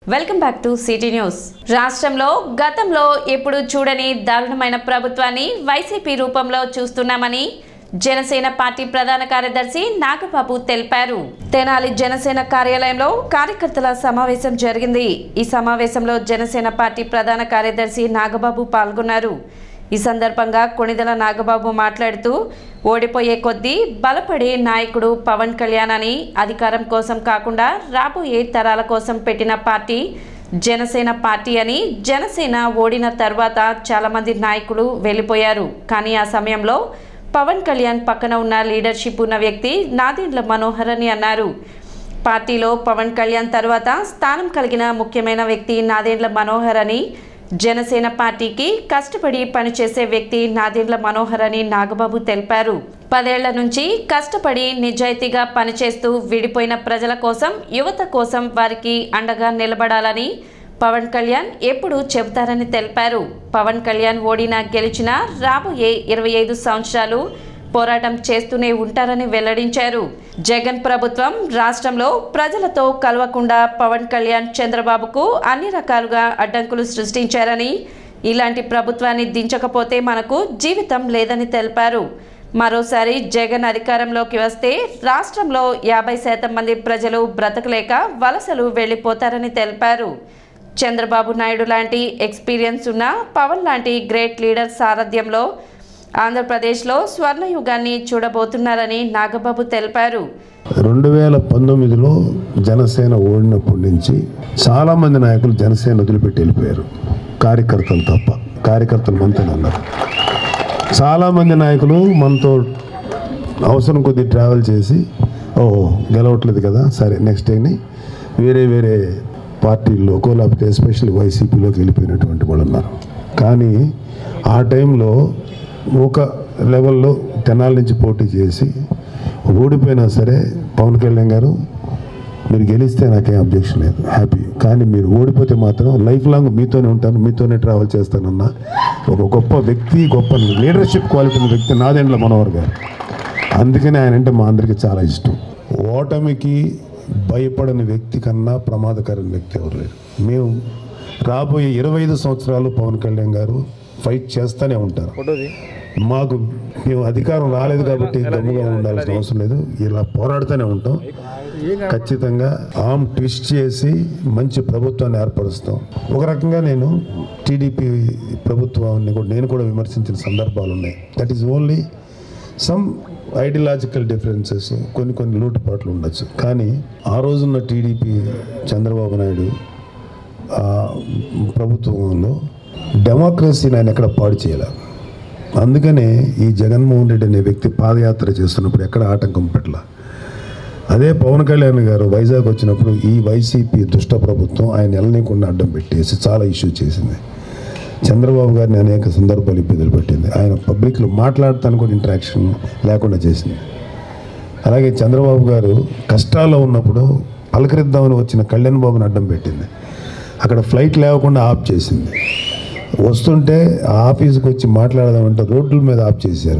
welcome back to city news రాష్ట్రంలో గతంలో ఎప్పుడు చూడని దారుణమైన ప్రభుత్వాన్ని వైసీపీ రూపంలో చూస్తున్నామని జనసేన పార్టీ ప్రధాన కార్యదర్శి నాగబాబు తెలిపారు తెనాలి జనసేన కార్యాలయంలో కార్యకర్తల సమావేశం జరిగింది ఈ సమావేశంలో జనసేన పార్టీ ప్రధాన కార్యదర్శి నాగబాబు పాల్గొన్నారు ఈ సందర్భంగా కొణిదల నాగబాబు మాట్లాడుతూ ఓడిపోయే కొద్దీ బలపడే నాయకుడు పవన్ కళ్యాణ్ అని అధికారం కోసం కాకుండా రాబోయే తరాల కోసం పెట్టిన పార్టీ జనసేన పార్టీ అని జనసేన ఓడిన తర్వాత చాలామంది నాయకులు వెళ్ళిపోయారు కానీ ఆ సమయంలో పవన్ కళ్యాణ్ పక్కన ఉన్న లీడర్షిప్ ఉన్న వ్యక్తి నాదెండ్ల మనోహర్ అని అన్నారు పార్టీలో పవన్ కళ్యాణ్ తర్వాత స్థానం కలిగిన ముఖ్యమైన వ్యక్తి నాదెండ్ల మనోహర్ అని జనసేన పార్టీకి కష్టపడి పనిచేసే వ్యక్తి నాదెండ్ల మనోహర్ అని నాగబాబు తెలిపారు పదేళ్ల నుంచి కష్టపడి నిజాయితీగా పనిచేస్తూ విడిపోయిన ప్రజల కోసం యువత కోసం వారికి అండగా నిలబడాలని పవన్ కళ్యాణ్ ఎప్పుడు చెబుతారని తెలిపారు పవన్ కళ్యాణ్ ఓడినా గెలిచినా రాబోయే ఇరవై ఐదు సంవత్సరాలు పోరాటం చేస్తూనే ఉంటారని వెల్లడించారు జగన్ ప్రభుత్వం రాష్ట్రంలో ప్రజలతో కలవకుండా పవన్ కళ్యాణ్ చంద్రబాబుకు అన్ని రకాలుగా అడ్డంకులు సృష్టించారని ఇలాంటి ప్రభుత్వాన్ని దించకపోతే మనకు జీవితం లేదని తెలిపారు మరోసారి జగన్ అధికారంలోకి వస్తే రాష్ట్రంలో యాభై శాతం మంది ప్రజలు బ్రతకలేక వలసలు వెళ్ళిపోతారని తెలిపారు చంద్రబాబు నాయుడు లాంటి ఎక్స్పీరియన్స్ ఉన్న పవన్ లాంటి గ్రేట్ లీడర్ సారథ్యంలో ఆంధ్రప్రదేశ్లో స్వర్ణయుగాన్ని చూడబోతున్నారని నాగబాబు తెలిపారు రెండు వేల పంతొమ్మిదిలో జనసేన ఓడినప్పటి నుంచి చాలామంది నాయకులు జనసేన వదిలిపెట్టి వెళ్ళిపోయారు కార్యకర్తలు తప్ప కార్యకర్తలు మనతో ఉన్నారు చాలామంది నాయకులు మనతో అవసరం కొద్ది ట్రావెల్ చేసి ఓ గెలవట్లేదు కదా సరే నెక్స్ట్ అని వేరే వేరే పార్టీల్లోకో లేకపోతే ఎస్పెషల్లీ వైసీపీలోకి వెళ్ళిపోయినటువంటి వాళ్ళు ఉన్నారు కానీ ఆ టైంలో ఒక లెవెల్లో తెనాల నుంచి పోటీ చేసి ఓడిపోయినా సరే పవన్ కళ్యాణ్ గారు మీరు గెలిస్తే నాకేం అబ్జెక్షన్ లేదు హ్యాపీ కానీ మీరు ఓడిపోతే మాత్రం లైఫ్ లాంగ్ మీతోనే ఉంటాను మీతోనే ట్రావెల్ చేస్తానన్న ఒక గొప్ప వ్యక్తి గొప్ప లీడర్షిప్ క్వాలిటీ ఉన్న వ్యక్తి నాదెండ్ల మనోహర్ గారు అందుకని ఆయన అంటే మా అందరికీ చాలా ఇష్టం ఓటమికి భయపడని వ్యక్తి కన్నా ప్రమాదకరమైన వ్యక్తి ఎవరు లేరు మేము రాబోయే ఇరవై ఐదు సంవత్సరాలు పవన్ కళ్యాణ్ గారు ఫైట్ చేస్తూనే ఉంటారు మాకు మేము అధికారం రాలేదు కాబట్టి గమ్ముగా ఉండాల్సిన అవసరం లేదు ఇలా పోరాడుతూనే ఉంటాం ఖచ్చితంగా ఆమ్ ట్విస్ట్ చేసి మంచి ప్రభుత్వాన్ని ఏర్పరుస్తాం ఒక రకంగా నేను టీడీపీ ప్రభుత్వాన్ని కూడా నేను కూడా విమర్శించిన సందర్భాలు ఉన్నాయి that is only some ideological differences కొన్ని కొన్ని లోటుపాట్లు ఉండొచ్చు కానీ ఆ రోజున్న టీడీపీ చంద్రబాబు నాయుడు ఆ, ప్రభుత్వంలో డెమోక్రసీని ఆయన ఎక్కడ పాడు చేయాలి అందుకనే ఈ జగన్మోహన్ రెడ్డి అనే వ్యక్తి పాదయాత్ర చేస్తున్నప్పుడు ఎక్కడ ఆటంకం పెట్టల అదే పవన్ కళ్యాణ్ గారు వైజాగ్ వచ్చినప్పుడు ఈ వైసీపీ దుష్ట ప్రభుత్వం ఆయన వెళ్ళనీయకుండా అడ్డం పెట్టేసి చాలా ఇష్యూ చేసింది చంద్రబాబు గారిని అనేక సందర్భాలు ఇబ్బందులు పెట్టింది ఆయన పబ్లిక్లో మాట్లాడటానికి కూడా ఇంటరాక్షన్ లేకుండా చేసింది అలాగే చంద్రబాబు గారు కష్టాల్లో ఉన్నప్పుడు పలకరిద్దామని వచ్చిన కళ్యాణ్ బాబుని అడ్డం పెట్టింది అక్కడ ఫ్లైట్ లేకుండా ఆఫ్ చేసింది వస్తుంటే ఆ ఆఫీస్కి వచ్చి మాట్లాడదామంటే రోడ్ల మీద ఆఫ్ చేశారు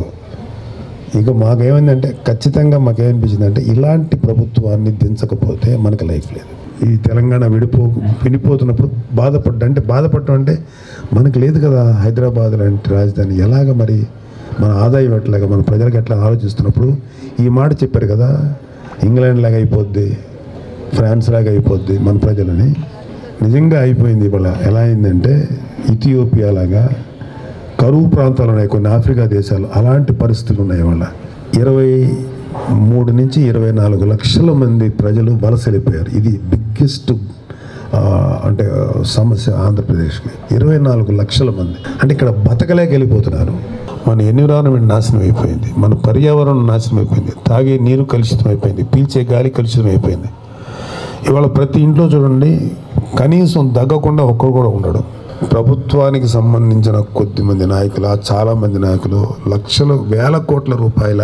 ఇక మాకేమైందంటే ఖచ్చితంగా మాకేమనిపించింది అంటే ఇలాంటి ప్రభుత్వాన్ని దించకపోతే మనకి లైఫ్ లేదు ఈ తెలంగాణ విడిపో విడిపోతున్నప్పుడు బాధపడ్డా అంటే బాధపడటం అంటే మనకి లేదు కదా హైదరాబాద్ లాంటి రాజధాని ఎలాగ మరి మన ఆదాయం ఎట్లాగా మన ప్రజలకు ఎట్లా ఆలోచిస్తున్నప్పుడు ఈ మాట చెప్పారు కదా ఇంగ్లాండ్ లాగా అయిపోద్ది ఫ్రాన్స్ లాగా అయిపోద్ది మన ప్రజలని నిజంగా అయిపోయింది ఇవాళ ఎలా అయిందంటే ఇథియోపియా లాగా కరువు ప్రాంతాలు ఉన్నాయి కొన్ని ఆఫ్రికా దేశాలు అలాంటి పరిస్థితులు ఉన్నాయి ఇవాళ ఇరవై మూడు నుంచి ఇరవై నాలుగు లక్షల మంది ప్రజలు వలస వెళ్ళిపోయారు ఇది బిగ్గెస్ట్ అంటే ఆ, సమస్య ఆంధ్రప్రదేశ్కి ఇరవై నాలుగు లక్షల మంది అంటే ఇక్కడ బతకలేక వెళ్ళిపోతున్నారు మన ఎన్విరాన్మెంట్ నాశనం అయిపోయింది మన పర్యావరణం నాశనం అయిపోయింది తాగే నీరు కలుషితం అయిపోయింది పీల్చే గాలి కలుషితం అయిపోయింది ఇవాళ ప్రతి ఇంట్లో చూడండి కనీసం దగ్గకుండా ఒక్కరు కూడా ఉండడు ప్రభుత్వానికి సంబంధించిన కొద్ది మంది నాయకులు ఆ చాలా మంది నాయకులు లక్షల వేల కోట్ల రూపాయల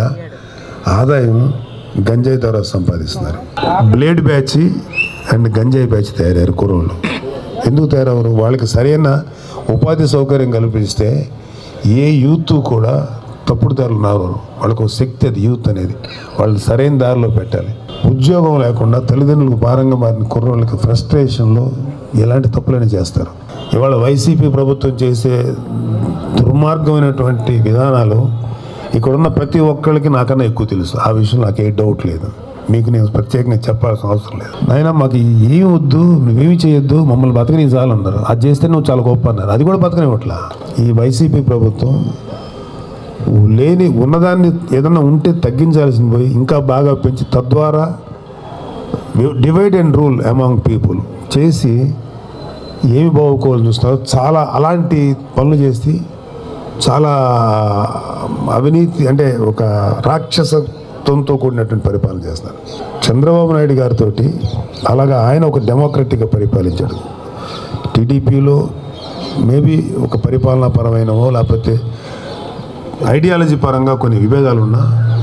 ఆదాయం గంజాయి ద్వారా సంపాదిస్తున్నారు బ్లేడ్ బ్యాచ్ అండ్ గంజాయి బ్యాచ్ తయారయ్యారు కుర్రోళ్ళు ఎందుకు తయారవరు వాళ్ళకి సరైన ఉపాధి సౌకర్యం కల్పిస్తే ఏ యూత్ కూడా తప్పుడు దారులు నారు వాళ్ళకు ఒక శక్తి అది యూత్ అనేది వాళ్ళని సరైన దారిలో పెట్టాలి ఉద్యోగం లేకుండా తల్లిదండ్రులకు భారంగా మారిన కుర్రోళ్ళకి ఫ్రస్ట్రేషన్లో ఎలాంటి తప్పులైనా చేస్తారు ఇవాళ వైసీపీ ప్రభుత్వం చేసే దుర్మార్గమైనటువంటి విధానాలు ఇక్కడున్న ప్రతి ఒక్కరికి నాకన్నా ఎక్కువ తెలుసు ఆ విషయం నాకు ఏ డౌట్ లేదు మీకు నేను ప్రత్యేకంగా చెప్పాల్సిన అవసరం లేదు నాయన మాకు ఏమి వద్దు నువ్వేమి చేయొద్దు మమ్మల్ని బతకని చాలు అన్నారు అది చేస్తే నువ్వు చాలా గొప్ప అన్నారు అది కూడా బతకనివ్వట్లా ఈ వైసీపీ ప్రభుత్వం లేని ఉన్నదాన్ని ఏదన్నా ఉంటే తగ్గించాల్సింది పోయి ఇంకా బాగా పెంచి తద్వారా divide and rule among people చేసి ఏమి బాగోకోవాలని చూస్తారో చాలా అలాంటి పనులు చేసి చాలా అవినీతి అంటే ఒక రాక్షసత్వంతో కూడినటువంటి పరిపాలన చేస్తున్నారు చంద్రబాబు నాయుడు గారితో అలాగా ఆయన ఒక డెమోక్రటిక్గా పరిపాలించాడు టీడీపీలో మేబీ ఒక పరిపాలనా పరమైనవో లేకపోతే ఐడియాలజీ పరంగా కొన్ని విభేదాలు ఉన్నా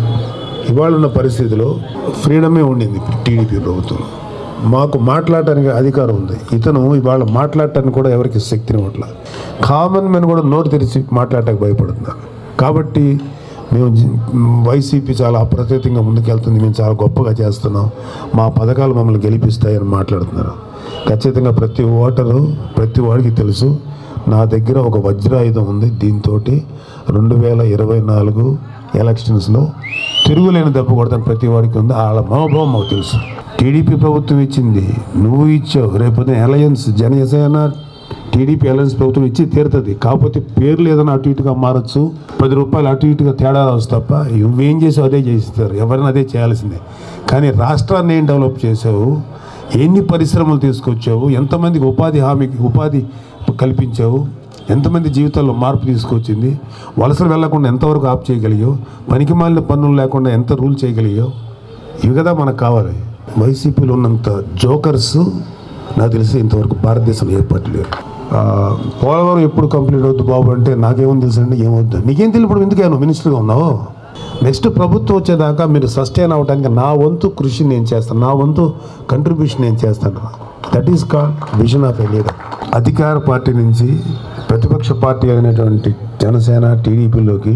ఇవాళ ఉన్న పరిస్థితిలో ఫ్రీడమే ఉండింది టీడీపీ ప్రభుత్వం మాకు మాట్లాడటానికి అధికారం ఉంది ఇతను ఇవాళ మాట్లాడటానికి కూడా ఎవరికి శక్తిని ఇవ్వట్ల కామన్ మెన్ కూడా నోరు తెరిచి మాట్లాడటానికి భయపడుతున్నారు కాబట్టి మేము జి- వైసీపీ చాలా అప్రతితంగా ముందుకెళ్తుంది మేము చాలా గొప్పగా చేస్తున్నాం మా పథకాలు మమ్మల్ని గెలిపిస్తాయని మాట్లాడుతున్నారు ఖచ్చితంగా ప్రతి ఓటరు ప్రతి వాడికి తెలుసు నా దగ్గర ఒక వజ్రాయుధం ఉంది దీంతో రెండు వేల ఇరవై నాలుగు ఎలక్షన్స్లో తిరుగులేని దెబ్బ కొడతాను ప్రతి వాడికి ఉంది వాళ్ళ మనోభావం మాకు తెలుసు టీడీపీ ప్రభుత్వం ఇచ్చింది నువ్వు ఇచ్చావు రేపు అలయన్స్ జనసేన టీడీపీ అలయన్స్ ప్రభుత్వం ఇచ్చి తీరుతుంది కాకపోతే పేర్లు ఏదైనా అటు ఇటుగా మారచ్చు పది రూపాయలు అటు ఇటుగా తేడా వస్తుంది తప్ప నువ్వేం చేసావు అదే చేస్తారు ఎవరైనా అదే చేయాల్సిందే కానీ రాష్ట్రాన్ని ఏం డెవలప్ చేసావు ఎన్ని పరిశ్రమలు తీసుకొచ్చావు ఎంతమందికి ఉపాధి హామీకి ఉపాధి కల్పించావు ఎంతమంది జీవితాల్లో మార్పు తీసుకొచ్చింది వలసలు వెళ్లకుండా ఎంతవరకు ఆప్ చేయగలిగావు పనికి మాలిన పన్నులు లేకుండా ఎంత రూల్ చేయగలిగావు ఇవి కదా మనకు కావాలి వైసీపీలో ఉన్నంత జోకర్స్ నాకు తెలిసి ఇంతవరకు భారతదేశంలో ఏ పార్టీ లేరు ఆ, పోలవరం ఎప్పుడు కంప్లీట్ అవుద్ది బాబు అంటే నాకేమో తెలుసు అండి ఏమవుద్దు నీకేం తెలియదు ఇప్పుడు ఎందుకేమో మినిస్టర్గా ఉన్నావు నెక్స్ట్ ప్రభుత్వం వచ్చేదాకా మీరు సస్టైన్ అవ్వడానికి నా వంతు కృషి నేను చేస్తాను నా వంతు కంట్రిబ్యూషన్ నేను చేస్తాను that is call vision of a leader అధికార పార్టీ నుంచి ప్రతిపక్ష పార్టీ అయినటువంటి జనసేన టీడీపీలోకి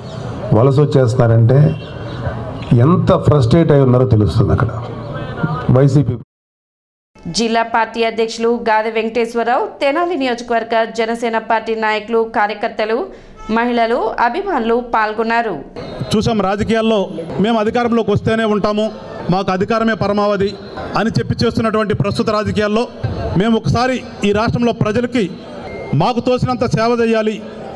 వలస వచ్చేస్తున్నారంటే ఎంత ఫ్రస్ట్రేట్ అయి ఉన్నారో తెలుస్తుంది అక్కడ వైసీపీ జిల్లా పార్టీ అధ్యక్షులు గాదె వెంకటేశ్వరరావు తెనాలి నియోజకవర్గ జనసేన పార్టీ నాయకులు కార్యకర్తలు మహిళలు అభిమానులు పాల్గొన్నారు చూసాం రాజకీయాల్లో మేము అధికారంలోకి వస్తేనే ఉంటాము మాకు అధికారమే పరమావధి అని చెప్పి చేస్తున్నటువంటి ప్రస్తుత రాజకీయాల్లో మేము ఒకసారి ఈ రాష్ట్రంలో ప్రజలకి మాకు తోసినంత సేవ చేయాలి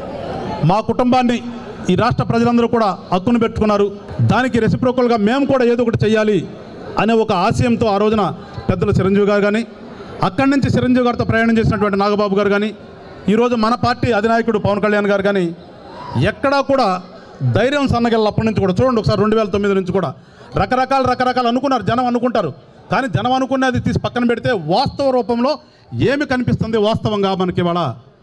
మా కుటుంబాన్ని ఈ రాష్ట్ర ప్రజలందరూ కూడా హక్కును పెట్టుకున్నారు దానికి రెసిప్రోకల్గా మేము కూడా ఏదో ఒకటి చేయాలి అనే ఒక ఆశయంతో ఆ రోజున పెద్దలు చిరంజీవి గారు కానీ అక్కడి నుంచి చిరంజీవి గారితో ప్రయాణం చేసినటువంటి నాగబాబు గారు కానీ ఈరోజు మన పార్టీ అధినాయకుడు పవన్ కళ్యాణ్ గారు కానీ ఎక్కడా కూడా ధైర్యం సన్నగిల్లప్పటి నుంచి కూడా చూడండి ఒకసారి రెండు వేల తొమ్మిది నుంచి కూడా రకరకాల రకరకాలు అనుకున్నారు జనం అనుకుంటారు కానీ జనం అనుకున్నది తీసి పక్కన పెడితే వాస్తవ రూపంలో ఏమి కనిపిస్తుంది వాస్తవంగా మనకి ఇవాళ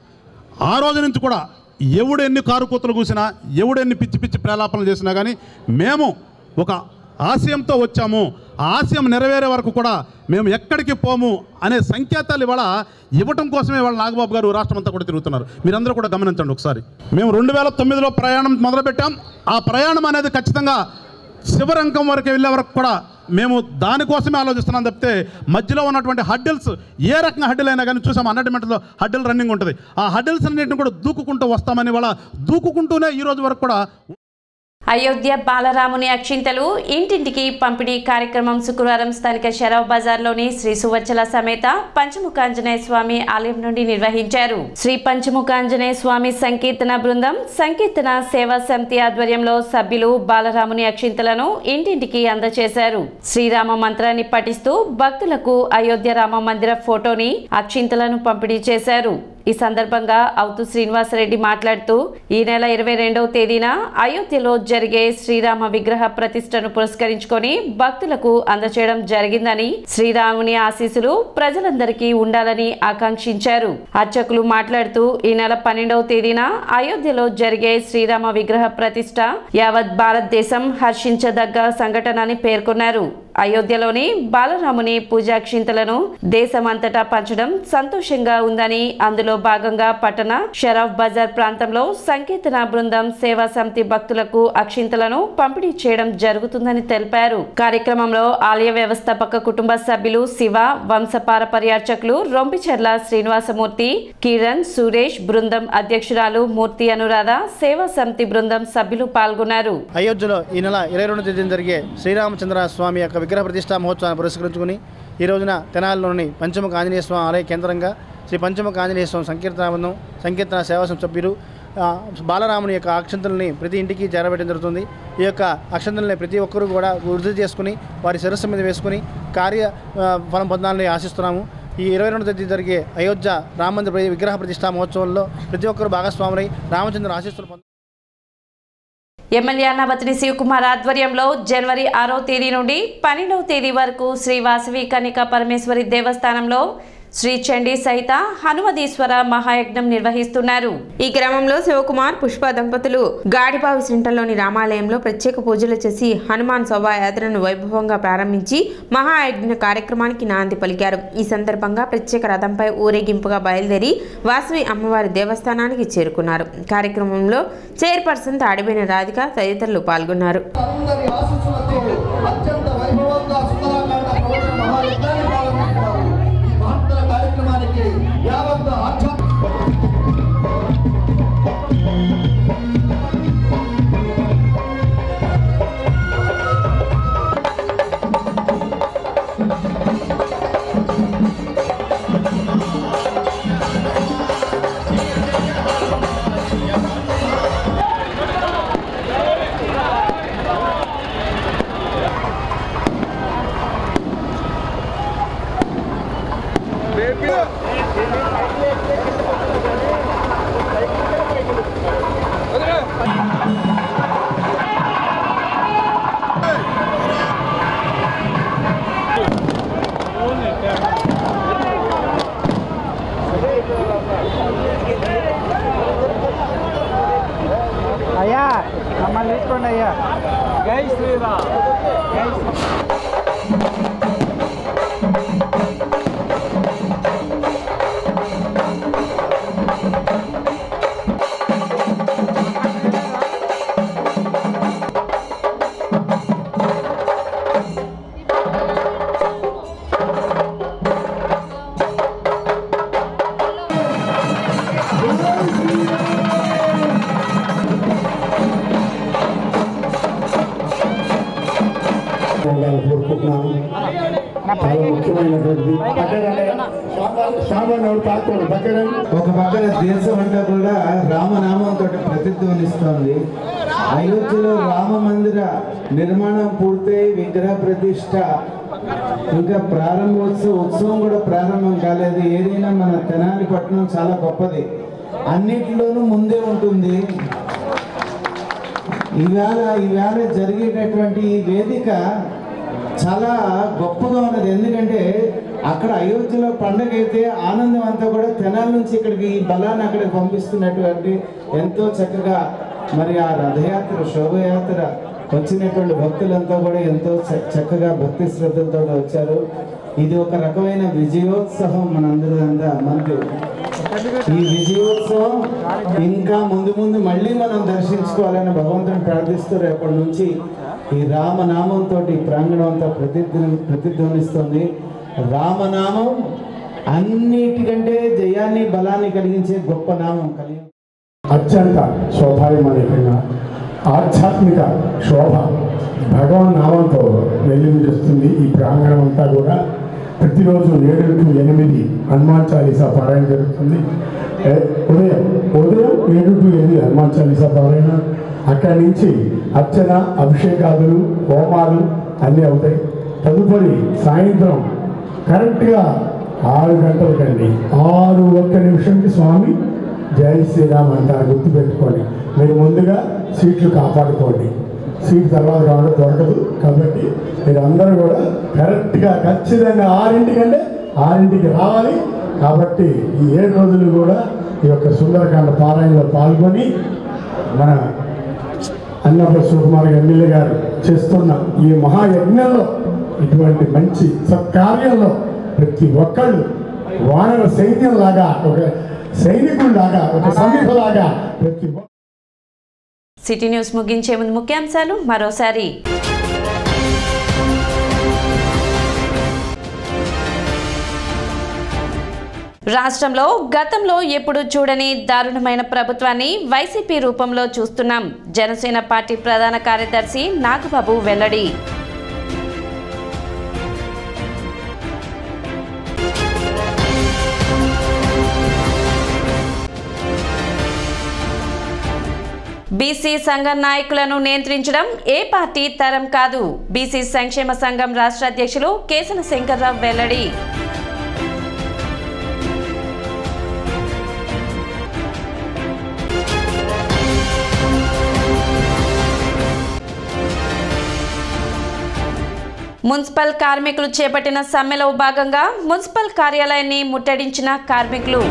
ఆ రోజు నుంచి కూడా ఎవడు ఎన్ని కారు కూతలు కూసినా ఎవడు ఎన్ని పిచ్చి పిచ్చి ప్రేలాపనలు చేసినా కానీ మేము ఒక ఆశయంతో వచ్చాము ఆ ఆశయం నెరవేరే వరకు కూడా మేము ఎక్కడికి పోము అనే సంకేతాలు ఇవాళ ఇవ్వటం కోసమే వాళ్ళ నాగబాబు గారు రాష్ట్రం అంతా కూడా తిరుగుతున్నారు మీరందరూ కూడా గమనించండి ఒకసారి మేము రెండు వేల తొమ్మిదిలో ప్రయాణం మొదలుపెట్టాం ఆ ప్రయాణం అనేది ఖచ్చితంగా శివరంకం వరకు వెళ్ళే వరకు కూడా మేము దానికోసమే ఆలోచిస్తున్నాం తప్పితే మధ్యలో ఉన్నటువంటి హడ్డిల్స్ ఏ రకంగా హడ్డిల్ అయినా కానీ చూసాం హండ్రెడ్ మీటర్లో హడ్డిల్ రన్నింగ్ ఉంటుంది ఆ హడ్డిల్స్ అన్నింటిని కూడా దూకుకుంటూ వస్తామని వాళ్ళ దూకుకుంటూనే ఈ రోజు వరకు కూడా అయోధ్య బాలరాముని అక్షింతలు ఇంటింటికి పంపిణీ కార్యక్రమం శుక్రవారం స్థానిక షరాఫ్ బజార్లోని శ్రీ సువచ్చల సమేత పంచముఖాంజనేయ స్వామి ఆలయం నుండి నిర్వహించారు శ్రీ పంచముఖాంజనేయ స్వామి సంకీర్తన బృందం సంకీర్తన సేవా సమితి ఆధ్వర్యంలో సభ్యులు బాలరాముని అక్షింతలను ఇంటింటికి అందజేశారు శ్రీరామ మంత్రాన్ని పఠిస్తూ భక్తులకు అయోధ్య రామ మందిర ఫోటోని అక్షింతలను పంపిణీ చేశారు ఈ సందర్భంగా అవుతు శ్రీనివాసరెడ్డి మాట్లాడుతూ ఈ నెల ఇరవై రెండవ తేదీన అయోధ్యలో జరిగే శ్రీరామ విగ్రహ ప్రతిష్టను పురస్కరించుకొని భక్తులకు అందచేయడం జరిగిందని శ్రీరాముని ఆశీస్సులు ప్రజలందరికీ ఉండాలని ఆకాంక్షించారు అర్చకులు మాట్లాడుతూ ఈ నెల పన్నెండవ తేదీన అయోధ్యలో జరిగే శ్రీరామ విగ్రహ ప్రతిష్ట యావత్ భారతదేశం హర్షించదగ్గ సంఘటన అని పేర్కొన్నారు అయోధ్యలోని బాలరాముని పూజాక్షింతలను దేశమంతటా పంచడం సంతోషంగా ఉందని అందులో భాగంగా పట్టణ షరఫ్ బజార్ ప్రాంతంలో సంకీర్తన బృందం సేవా సమితి భక్తులకు అక్షింతలను పంపిణీ చేయడం జరుగుతుందని తెలిపారు కార్యక్రమంలో ఆలయ వ్యవస్థాపక కుటుంబ సభ్యులు శివ వంశపారపర్యాచకులు రొంపిచెర్ల శ్రీనివాసమూర్తి కిరణ్ సురేష్ బృందం అధ్యక్షురాలు మూర్తి అనురాధ సేవా సమితి బృందం సభ్యులు పాల్గొన్నారు అయోధ్యలో ఈ నెల ఇరవై రెండు తేదీన జరిగే శ్రీరామచంద్ర స్వామి యొక్క విగ్రహ ప్రతిష్టా మహోత్సవాన్ని పురస్కరించుకుని ఈ రోజున తెనాలిలోని పంచముఖ ఆంజనేయ స్వామి ఆలయ కేంద్రంగా శ్రీ పంచముఖ ఆంజనేయ స్వామి సంకీర్తన బృందం సంకీర్తన సేవా సంస్థ సభ్యులు ఆ, బాలరాముని యొక్క అక్షంతల్ని ప్రతి ఇంటికి చేరబెట్టడం జరుగుతుంది ఈ యొక్క అక్షంతల్ని ప్రతి ఒక్కరూ కూడా వృద్ధి చేసుకుని వారి శిరస్సు మీద వేసుకుని కార్య ఆ, ఫలం పొందాలని ఆశిస్తున్నాము ఈ ఇరవై రెండు తేదీ జరిగే అయోధ్య రామమందిర ప్ర- విగ్రహ ప్రతిష్టా మహోత్సవంలో ప్రతి ఒక్కరూ భాగస్వాములై రామచంద్ర ఆశీస్సులు పొంద ఎమ్మెల్యే అన్నాబతిని శివకుమార్ ఆధ్వర్యంలో జనవరి ఆరో తేదీ నుండి పన్నెండవ తేదీ వరకు శ్రీ వాసవి కనిక పరమేశ్వరి దేవస్థానంలో శ్రీ చండీ సహిత హనుమదీశ్వర మహాయజ్ఞం నిర్వహిస్తున్నారు ఈ క్రమంలో శివకుమార్ పుష్ప దంపతులు గాడిబావి సెంటర్లోని రామాలయంలో ప్రత్యేక పూజలు చేసి హనుమాన్ శోభాయాత్రను వైభవంగా ప్రారంభించి మహాయజ్ఞ కార్యక్రమానికి నాంది పలికారు ఈ సందర్భంగా ప్రత్యేక రథంపై ఊరేగింపుగా బయలుదేరి వాసవి అమ్మవారి దేవస్థానానికి చేరుకున్నారు కార్యక్రమంలో చైర్పర్సన్ తాడిబేని రాధిక తదితరులు పాల్గొన్నారు అందరి ఆశీస్సులతో అత్యంత వైభవంగా సుందరాకాండ ప్రవచన మహాయజ్ఞాన్ని ప్రారంభిస్తున్నారు ఈ మహత్తర కార్యక్రమానికి యావత్ ఆధ్యాత్మిక అయ్యా మమ్మల్ని తీసుకోండి అయ్యా జై శ్రీరామ్ ఉండాలని కోరుకుంటున్నాను చాలా ముఖ్యమైనటువంటిది పక్కనే సామాన్య ఎవరు పాత్రలు పక్కనే ఒక పక్కన దేశం అంతా కూడా రామనామంతో ప్రతిధ్వనిస్తోంది అయోధ్యలో రామ మందిర నిర్మాణం పూర్తయి విగ్రహ ప్రతిష్ట ఇంకా ప్రారంభోత్సవ ఉత్సవం కూడా ప్రారంభం కాలేదు ఏదైనా మన తెనాలి పట్టణం చాలా గొప్పది అన్నిటిలోనూ ముందే ఉంటుంది ఈవేళ ఈవేళ జరిగేటటువంటి ఈ వేదిక చాలా గొప్పగా ఉన్నది ఎందుకంటే అక్కడ అయోధ్యలో పండగ అయితే ఆనందం అంతా కూడా తెనాల నుంచి ఇక్కడికి ఈ బలాన్ని అక్కడికి పంపిస్తున్నటువంటి ఎంతో చక్కగా మరి ఆ రథయాత్ర శోభయాత్ర వచ్చినటువంటి భక్తులంతా కూడా ఎంతో చ- చక్కగా భక్తి శ్రద్ధలతో వచ్చారు ఇది ఒక రకమైన విజయోత్సవం మనందరూ అంతా మనకి ఈ విజయోత్సవం ఇంకా ముందు ముందు మళ్ళీ మనం దర్శించుకోవాలని భగవంతుని ప్రార్థిస్తూ రేపటి నుంచి ఈ రామనామంతో ఈ ప్రాంగణం అంతా ప్రతిధ్వని ప్రతిధ్వనిస్తుంది రామనామం అన్నిటికంటే జయాన్ని బలాన్ని కలిగించే గొప్ప నామం కలిగి అత్యంత శోభాయమానికంగా ఆధ్యాత్మిక శోభ భగవన్ నామంతో వెల్లువిరుస్తుంది ఈ ప్రాంగణం అంతా కూడా ప్రతిరోజు ఏడు టు ఎనిమిది హనుమాన్ చాలీసా పారాయణ జరుగుతుంది ఏ- ఉదయం ఉదయం ఏడు టు ఎనిమిది హనుమాన్ చాలీసా పారాయణ అక్కడి నుంచి అర్చన అభిషేకాదులు హోమాలు అన్నీ అవుతాయి తదుపరి సాయంత్రం కరెక్ట్గా ఆరు గంటలకండి ఆరు ఒక్క నిమిషంకి స్వామి జై శ్రీరామ్ అంటారు గుర్తుపెట్టుకోండి మీరు ముందుగా సీట్లు కాపాడుకోండి సీట్ తర్వాత కావడం దొరకదు కాబట్టి మీరు అందరూ కూడా కరెక్ట్గా ఖచ్చితంగా ఆరింటికంటే ఆరింటికి రావాలి కాబట్టి ఈ ఏడు రోజులు కూడా ఈ యొక్క సుందరకాండ పారాయణలో పాల్గొని మన అన్నప్ప శివకుమార్ ఎమ్మెల్యే గారు చేస్తున్న ఈ మహాయజ్ఞంలో ఇటువంటి మంచి సత్కార్యంలో ప్రతి ఒక్కళ్ళు వానర సైన్యంలాగా ఒక సైనికుల్లాగా ఒక సమీపలాగా ప్రతి ఒక్క సిటీ న్యూస్ ముగించే ముందు ముఖ్యాంశాలు మరోసారి రాష్ట్రంలో గతంలో ఎప్పుడు చూడని దారుణమైన ప్రభుత్వాన్ని వైసీపీ రూపంలో చూస్తున్నాం జనసేన పార్టీ ప్రధాన కార్యదర్శి నాగబాబు వెల్లడి బీసీ సంఘ నాయకులను నియంత్రించడం ఏ పార్టీ తరం కాదు బీసీ సంక్షేమ సంఘం రాష్ట్ర అధ్యక్షులు కేసన శంకర్రావు వెల్లడి మున్సిపల్ కార్మికులు చేపట్టిన సమ్మెలో భాగంగా మున్సిపల్ కార్యాలయాన్ని ముట్టడించిన కార్మికులు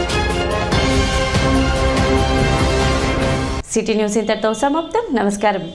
సిటీ న్యూస్ ఇంతటితో సమాప్తం నమస్కారం